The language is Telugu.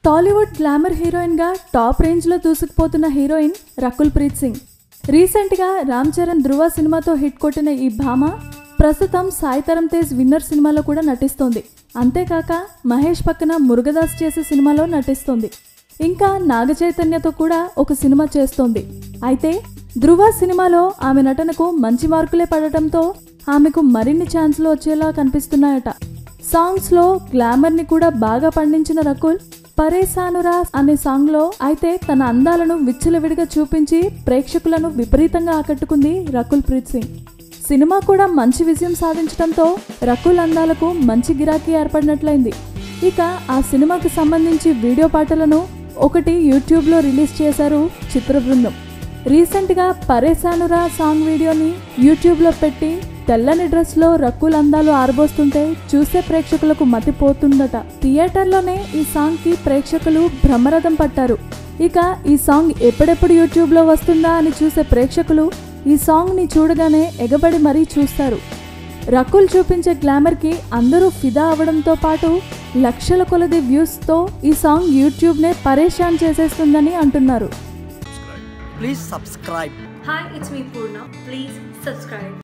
టాలీవుడ్ గ్లామర్ హీరోయిన్గా టాప్ రేంజ్లో దూసుకుపోతున్న హీరోయిన్ రకుల్ ప్రీత్ సింగ్ రీసెంట్గా రామ్ చరణ్ ధృవ సినిమాతో హిట్ కొట్టిన ఈ భామ ప్రస్తుతం సాయితరం తేజ్ విన్నర్ సినిమాలో కూడా నటిస్తోంది అంతేకాక మహేష్ పక్కన మురుగదాస్ చేసే సినిమాలో నటిస్తోంది ఇంకా నాగ చైతన్యతో కూడా ఒక సినిమా చేస్తోంది అయితే ధృవ సినిమాలో ఆమె నటనకు మంచి మార్కులే పడటంతో ఆమెకు మరిన్ని ఛాన్స్లు వచ్చేలా కనిపిస్తున్నాయట సాంగ్స్ లో గ్లామర్ ని కూడా బాగా పండించిన రకుల్ పరేసానురా అనే సాంగ్ లో అయితే తన అందాలను విచ్చలవిడిగా చూపించి ప్రేక్షకులను విపరీతంగా ఆకట్టుకుంది రకుల్ ప్రీత్ సింగ్ సినిమా కూడా మంచి విజయం సాధించడంతో రకుల్ అందాలకు మంచి గిరాకీ ఏర్పడినట్లయింది ఇక ఆ సినిమాకు సంబంధించి వీడియో పాటలను ఒకటి యూట్యూబ్లో రిలీజ్ చేశారు చిత్ర బృందం రీసెంట్గా పరేసానురా సాంగ్ వీడియోని యూట్యూబ్లో పెట్టి తెల్లని డ్రెస్లో రక్కుల అందాలు ఆరబోస్తుంటే చూసే ప్రేక్షకులకు మతిపోతుందట థియేటర్లోనే ఈ సాంగ్కి ప్రేక్షకులు బ్రహ్మరథం పట్టారు ఇక ఈ సాంగ్ ఎప్పుడెప్పుడు యూట్యూబ్లో వస్తుందా అని చూసే ప్రేక్షకులు ఈ సాంగ్ని చూడగానే ఎగబడి మరీ చూస్తారు రకుల్ చూపించే గ్లామర్కి అందరూ ఫిదా అవడంతో పాటు లక్షల కొలది వ్యూస్తో ఈ సాంగ్ యూట్యూబ్నే పరేషాన్ చేసేస్తుందని అంటున్నారు Please subscribe. Hi, it's me Purna. Please subscribe.